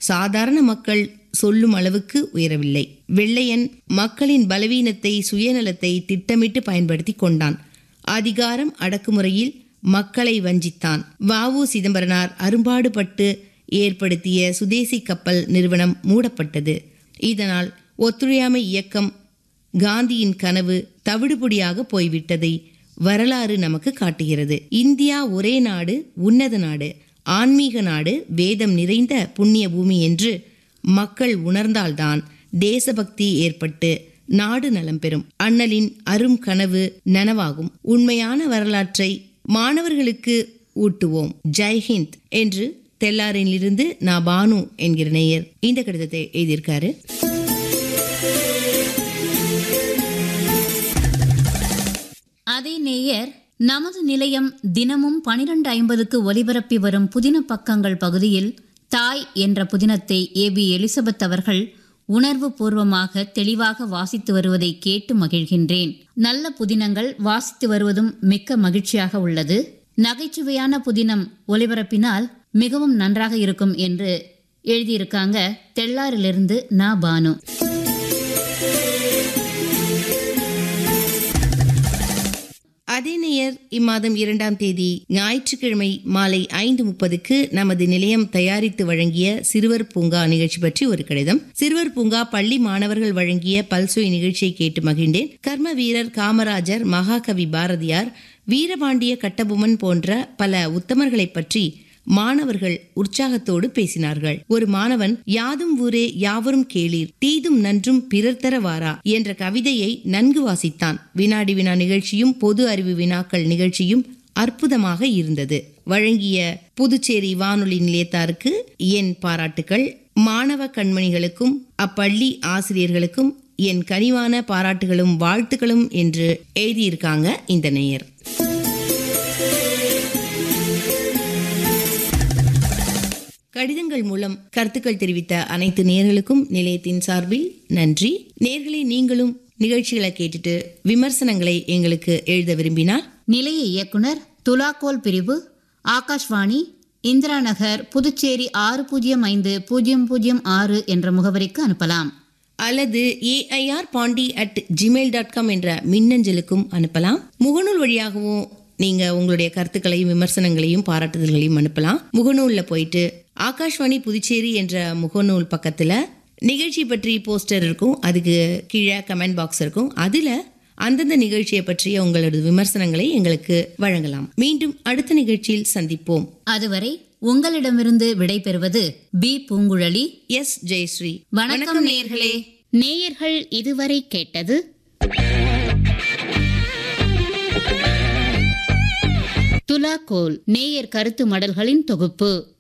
சாதாரண மக்கள் சொல்லும் அளவுக்கு உயரவில்லை வெள்ளையன் மக்களின் பலவீனத்தை சுயநலத்தை திட்டமிட்டு பயன்படுத்தி கொண்டான் அதிகாரம் அடக்குமுறையில் மக்களை வஞ்சித்தான் வாவு சிதம்பரனார் அரும்பாடுபட்டு ஏற்படுத்திய சுதேசி கப்பல் நிறுவனம் மூடப்பட்டது இதனால் ஒத்துழையாமை இயக்கம் காந்தியின் கனவு தவிடுபொடியாக போய்விட்டதை வரலாறு நமக்கு காட்டுகிறது இந்தியா ஒரே நாடு உன்னத நாடு ஆன்மீக நாடு வேதம் நிறைந்த புண்ணிய பூமி என்று மக்கள் உணர்ந்தால்தான் தேசபக்தி ஏற்பட்டு நாடு நலம் பெறும் அண்ணலின் அரும் கனவு நனவாகும் உண்மையான வரலாற்றை மாணவர்களுக்கு ஊட்டுவோம் ஜெய்ஹிந்த் என்று தெல்லாரிலிருந்து நான் பானு என்கிற நேயர் இந்த கடிதத்தை எழுதியிருக்காரு அதே நேயர் நமது நிலையம் தினமும் பனிரெண்டு ஐம்பதுக்கு ஒலிபரப்பி வரும் புதின பக்கங்கள் பகுதியில் தாய் என்ற புதினத்தை ஏ பி எலிசபெத் அவர்கள் உணர்வு பூர்வமாக தெளிவாக வாசித்து வருவதை கேட்டு மகிழ்கின்றேன் நல்ல புதினங்கள் வாசித்து வருவதும் மிக்க மகிழ்ச்சியாக உள்ளது நகைச்சுவையான புதினம் ஒலிபரப்பினால் மிகவும் நன்றாக இருக்கும் என்று எழுதியிருக்காங்க தெள்ளாரிலிருந்து நா பானு அதே நேயர் இம்மாதம் இரண்டாம் தேதி ஞாயிற்றுக்கிழமை மாலை ஐந்து முப்பதுக்கு நமது நிலையம் தயாரித்து வழங்கிய சிறுவர் பூங்கா நிகழ்ச்சி பற்றி ஒரு கடிதம் சிறுவர் பூங்கா பள்ளி மாணவர்கள் வழங்கிய பல்சுவை நிகழ்ச்சியை கேட்டு மகிழ்ந்தேன் கர்ம வீரர் காமராஜர் மகாகவி பாரதியார் வீரபாண்டிய கட்டபொம்மன் போன்ற பல உத்தமர்களைப் பற்றி மாணவர்கள் உற்சாகத்தோடு பேசினார்கள் ஒரு மாணவன் யாதும் ஊரே யாவரும் கேளீர் தீதும் நன்றும் பிறர் தர வாரா என்ற கவிதையை நன்கு வாசித்தான் வினாடி வினா நிகழ்ச்சியும் பொது அறிவு வினாக்கள் நிகழ்ச்சியும் அற்புதமாக இருந்தது வழங்கிய புதுச்சேரி வானொலி நிலையத்தாருக்கு என் பாராட்டுகள் மாணவ கண்மணிகளுக்கும் அப்பள்ளி ஆசிரியர்களுக்கும் என் கனிவான பாராட்டுகளும் வாழ்த்துக்களும் என்று எழுதியிருக்காங்க இந்த நேயர் கடிதங்கள் மூலம் கருத்துக்கள் தெரிவித்த அனைத்து நேர்களுக்கும் நிலையத்தின் சார்பில் நன்றி நேர்களை நீங்களும் நிகழ்ச்சிகளை கேட்டுட்டு விமர்சனங்களை எங்களுக்கு எழுத விரும்பினால் நிலைய இயக்குனர் துலாக்கோல் பிரிவு ஆகாஷ்வாணி இந்திரா நகர் புதுச்சேரி ஆறு பூஜ்ஜியம் ஐந்து பூஜ்ஜியம் பூஜ்ஜியம் ஆறு என்ற முகவரிக்கு அனுப்பலாம் அல்லது AIR Pandi at Gmail dot com என்ற மின்னஞ்சலுக்கும் அனுப்பலாம் முகநூல் வழியாகவும் நீங்க உங்களுடைய கருத்துக்களையும் விமர்சனங்களையும் பாராட்டுதல்களையும் அனுப்பலாம் முகநூல்ல போயிட்டு ஆகாஷ்வாணி புதுச்சேரி என்ற முகநூல் பக்கத்துல நிகழ்ச்சி பற்றி போஸ்டர் இருக்கும் அதுக்கு கீழே கமெண்ட் பாக்ஸ் இருக்கும் அதுல அந்தந்த நிகழ்ச்சியை பற்றிய உங்களது விமர்சனங்களை எங்களுக்கு வழங்கலாம் மீண்டும் அடுத்த நிகழ்ச்சியில் சந்திப்போம் அதுவரை உங்களிடமிருந்து விடைபெறுவது பி பூங்குழலி எஸ் ஜெயஸ்ரீ வணக்கம் நேயர்களே நேயர்கள் இதுவரை கேட்டது துலாக்கோல் நேயர் கருத்து மடல்களின் தொகுப்பு